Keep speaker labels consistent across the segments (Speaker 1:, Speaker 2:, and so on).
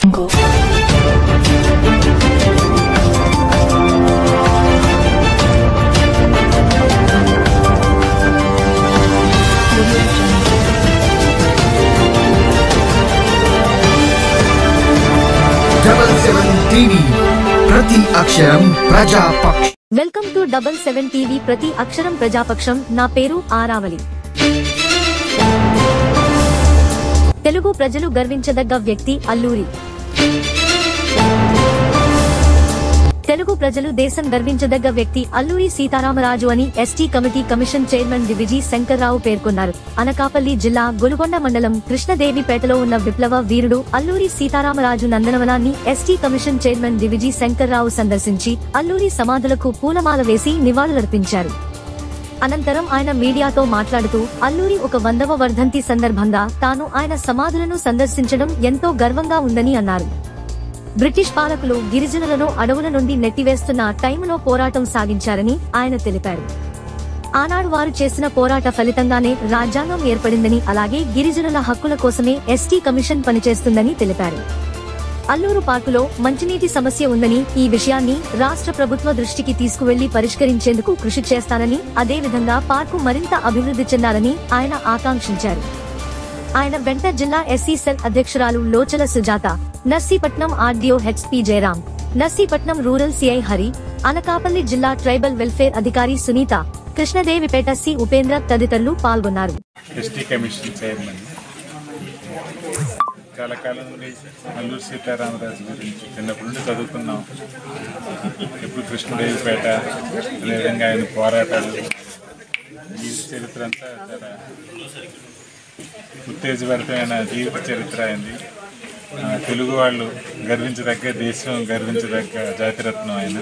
Speaker 1: Jungle.
Speaker 2: Double seven TV ప్రతి అక్షరం ప్రజాపక్ష
Speaker 3: welcome to double seven TV ప్రతి అక్షరం ప్రజాపక్షం నా పేరు ఆరావళి తెలుగు ప్రజలు గర్వించదగ్గ వ్యక్తి అల్లూరి తెలుగు ప్రజలు దేశం గర్వించదగ్గ వ్యక్తి అల్లూరి సీతారామరాజు అని ST committee commission chairman Diviji Shankarrao పేర్కొన్నారు అనకాపల్లి జిల్లా గొలుగొండ మండలం కృష్ణదేవిపేటలో ఉన్న విప్లవ వీరుడు అల్లూరి సీతారామరాజు నందనవనాన్ని ST commission chairman Diviji Shankarrao సందర్శించి అల్లూరి సమాధులకు పూలమాల వేసి నివాళులర్పించారు అనంతరం ఆయన మీడియాతో మాట్లాడుతూ అల్లూరి ఒక వందవ వర్ధంతి సందర్భంగా తాను ఆయన సమాధులను సందర్శించడం ఎంతో గర్వంగా ఉందని అన్నారు బ్రిటిష్ పాలకులు గిరిజనులను అడవుల నుండి నెట్టివేస్తున్న టైంలో పోరాటం సాగించారని ఆయన తెలిపారు ఆనాడు వారు చేసిన పోరాట ఫలితంగానే రాజ్యాంగం ఏర్పడిందని అలాగే గిరిజనుల హక్కుల కోసమే ఎస్టీ కమిషన్ పనిచేస్తుందని తెలిపారు అల్లూరు పార్కులో మంచినీటి సమస్య ఉందని ఈ విషయాన్ని రాష్ట్ర ప్రభుత్వ దృష్టికి తీసుకువెళ్లి పరిష్కరించేందుకు కృషి చేస్తానని అదేవిధంగా పార్కు మరింత అభివృద్ధి చెందాలని ఆయన ఆకాంక్షించారు ఆయన వెంట జిల్లా ఎస్సీ సెల్ అధ్యక్షురాలు Lochala Sujatha Narsipatnam RDO HP Jayaram Narsipatnam rural CI Hari Anakapalli జిల్లా ట్రైబల్ వెల్ఫేర్ అధికారి సునీత కృష్ణదేవిపేట సి ఉపేంద్ర తదితరులు పాల్గొన్నారు
Speaker 4: ఎస్టీ కమిషన్ చైర్మన్ చాలా కాలం నుండి అల్లూరు సీతారామరాజు గురించి చిన్నప్పటి నుండి చదువుకున్నాం ఎప్పుడు కృష్ణదేవిపేట అదేవిధంగా ఆయన పోరాటాలు ఈ చరిత్ర అంతా చాలా ఉత్తేజభరితమైన జీవిత చరిత్ర అయింది ఆ, తెలుగు వాళ్ళు గర్వించదగ్గ దేశం గర్వించదగ్గ జాతిరత్నం ఆయన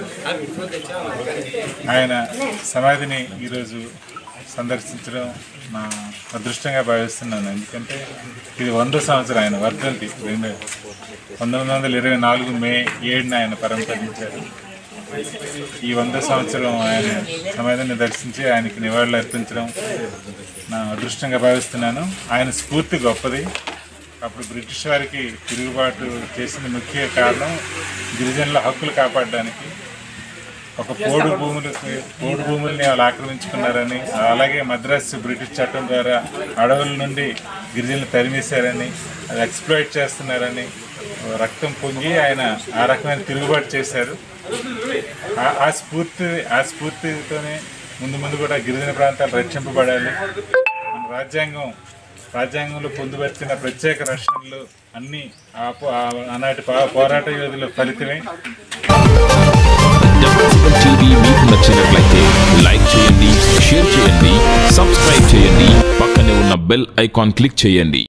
Speaker 4: ఆయన సమాధిని ఈరోజు సందర్శించడం నా అదృష్టంగా భావిస్తున్నాను ఎందుకంటే ఇది వంద సంవత్సరం ఆయన వర్ధంతి రెండు పంతొమ్మిది వందల ఇరవై నాలుగు మే ఏడున ఆయన పరంపరించారు ఈ వంద సంవత్సరం ఆయన సమాధిని దర్శించి ఆయనకి నివాళులు అర్పించడం నా అదృష్టంగా భావిస్తున్నాను ఆయన స్ఫూర్తి గొప్పది అప్పుడు బ్రిటిష్ వారికి తిరుగుబాటు చేసిన ముఖ్య కారణం గిరిజనుల హక్కులు కాపాడడానికి ఒక పోడు భూములకి పోడు భూముల్ని వాళ్ళు ఆక్రమించుకున్నారని అలాగే మద్రాసు బ్రిటిష్ చట్టం ద్వారా అడవుల నుండి గిరిజనులు తరిమేశారని అది ఎక్స్ప్లోయిట్ చేస్తున్నారని రక్తం పొంగి ఆయన ఆ రకమైన తిరుగుబాటు చేశారు ఆ- ఆ స్ఫూర్తి ఆ స్ఫూర్తితోనే ముందు ముందు కూడా గిరిజన ప్రాంతాలు రక్షింపబడాలి మన రాజ్యాంగం రాజ్యాంగంలో పొందుపరిచిన ప్రత్యేక రక్షణలు అన్నీ ఆ పో- ఆ- ఆనాటి పో- పోరాట యోధుల ఫలితమే
Speaker 5: డబుల్ సెవెన్ టీవీ మీకు నచ్చినట్లయితే లైక్ చేయండి షేర్ చేయండి సబ్స్క్రైబ్ చేయండి పక్కనే ఉన్న బెల్ ఐకాన్ క్లిక్ చేయండి